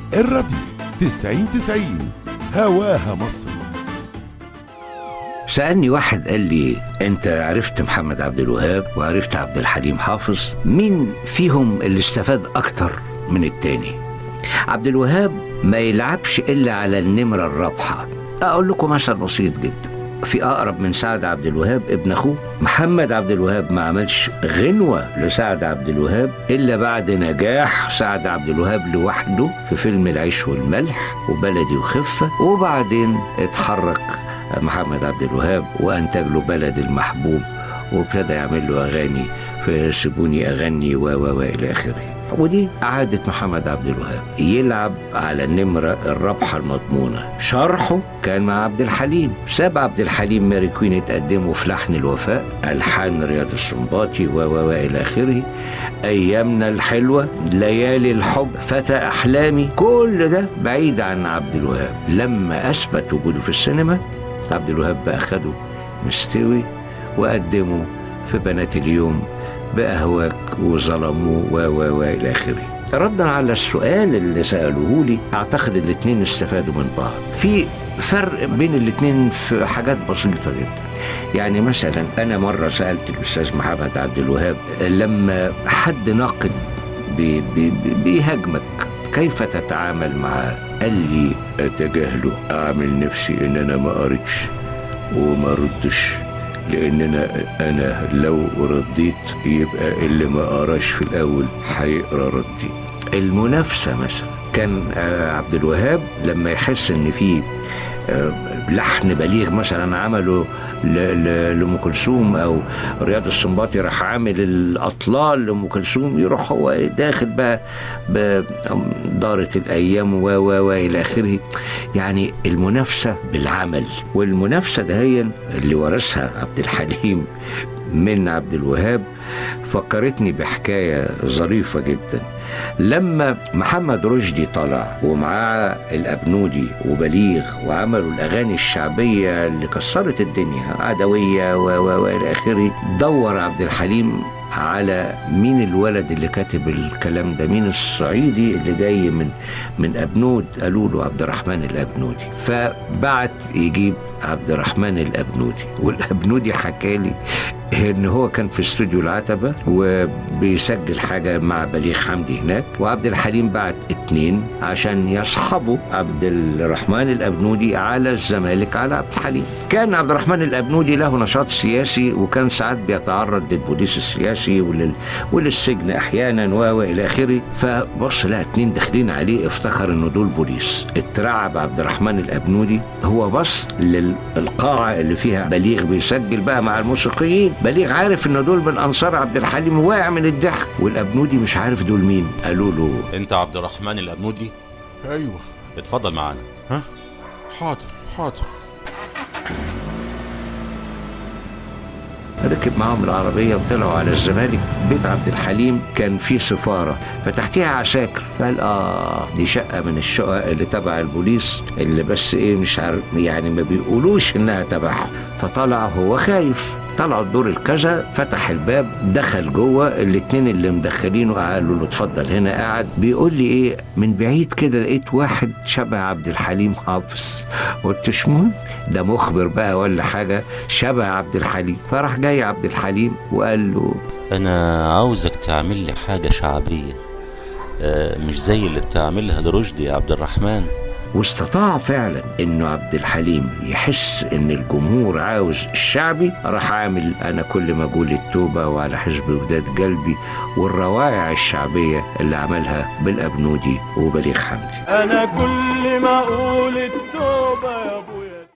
الراديو 90 90 هواها مصر سألني واحد قال لي أنت عرفت محمد عبد الوهاب وعرفت عبد الحليم حافظ مين فيهم اللي استفاد أكتر من التاني عبد الوهاب ما يلعبش إلا على النمرة الرابحة أقول لكم مثل بسيط جدا في أقرب من سعد عبد الوهاب ابن أخوه محمد عبد الوهاب ما عملش غنوة لسعد عبد الوهاب إلا بعد نجاح سعد عبد الوهاب لوحده في فيلم العيش والملح وبلدي وخفة وبعدين اتحرك محمد عبد الوهاب وانتج له بلد المحبوب وابتدى يعمل له اغاني في سيبوني اغني و و و الى اخره ودي عادة محمد عبد الوهاب يلعب على النمرة الرابحة المضمونة شرحه كان مع عبد الحليم ساب عبد الحليم ماري كوين اتقدموا في لحن الوفاء ألحان رياض السنباطي و و و إلى آخره أيامنا الحلوة ليالي الحب فتى أحلامي كل ده بعيد عن عبد الوهاب لما أثبت وجوده في السينما عبد الوهاب بقى خده مستوي وقدمه في بنات اليوم بأهواك وظلموا و و و إلى آخره ردا على السؤال اللي سألوه لي أعتقد الاتنين استفادوا من بعض في فرق بين الاتنين في حاجات بسيطة جدا يعني مثلا أنا مرة سألت الأستاذ محمد عبد الوهاب لما حد ناقد بي- بي- بي- بيهاجمك كيف تتعامل معاه قال لي اتجاهله اعمل نفسي ان انا ما قريتش وما ردش لان انا انا لو رديت يبقى اللي ما قراش في الاول هيقرا ردي المنافسه مثلا كان آه، عبد الوهاب لما يحس ان في آه، لحن بليغ مثلا عمله ل- ل- لام كلثوم او رياض السنباطي راح عامل الاطلال لام كلثوم يروح هو داخل بقى بدارة الايام و و و الى اخره يعني المنافسه بالعمل والمنافسه دهيا اللي ورثها عبد الحليم من عبد الوهاب فكرتني بحكايه ظريفه جدا لما محمد رشدي طلع ومعاه الابنودي وبليغ وعملوا الاغاني الشعبيه اللي كسرت الدنيا عدويه و و والى اخره دور عبد الحليم على مين الولد اللي كاتب الكلام ده مين الصعيدي اللي جاي من من ابنود قالوا له عبد الرحمن الابنودي فبعت يجيب عبد الرحمن الابنودي والابنودي حكى لي ان هو كان في استوديو العتبه وبيسجل حاجه مع بليغ حمدي هناك وعبد الحليم بعت اتنين عشان يصحبوا عبد الرحمن الابنودي على الزمالك على عبد الحليم كان عبد الرحمن الابنودي له نشاط سياسي وكان ساعات بيتعرض للبوليس السياسي ولل... وللسجن احيانا و والى اخره فبص لقى اتنين داخلين عليه افتكر انه دول بوليس اترعب عبد الرحمن الابنودي هو بص للقاعه اللي فيها بليغ بيسجل بقى مع الموسيقيين بليغ عارف ان دول من انصار عبد الحليم واقع من الضحك والابنودي مش عارف دول مين قالوا له انت عبد الرحمن الابنودي ايوه اتفضل معانا ها حاضر حاضر ركب معاهم العربية وطلعوا على الزمالك بيت عبد الحليم كان فيه سفارة فتحتيها عساكر فقال اه دي شقة من الشقق اللي تبع البوليس اللي بس ايه مش عارف يعني ما بيقولوش انها تبعهم فطلع هو خايف طلعوا الدور الكذا فتح الباب دخل جوه الاتنين اللي مدخلينه قالوا له اتفضل هنا قاعد بيقول لي ايه من بعيد كده لقيت واحد شبه عبد الحليم حافظ قلت شمون ده مخبر بقى ولا حاجه شبه عبد الحليم فراح جاي عبد الحليم وقال له انا عاوزك تعمل لي حاجه شعبيه آه، مش زي اللي بتعملها لرشدي يا عبد الرحمن واستطاع فعلا انه عبد الحليم يحس ان الجمهور عاوز الشعبي راح عامل انا كل ما اقول التوبه وعلى حزب وداد قلبي والروائع الشعبيه اللي عملها بالابنودي وبليغ حمدي انا كل ما اقول التوبه يا ابو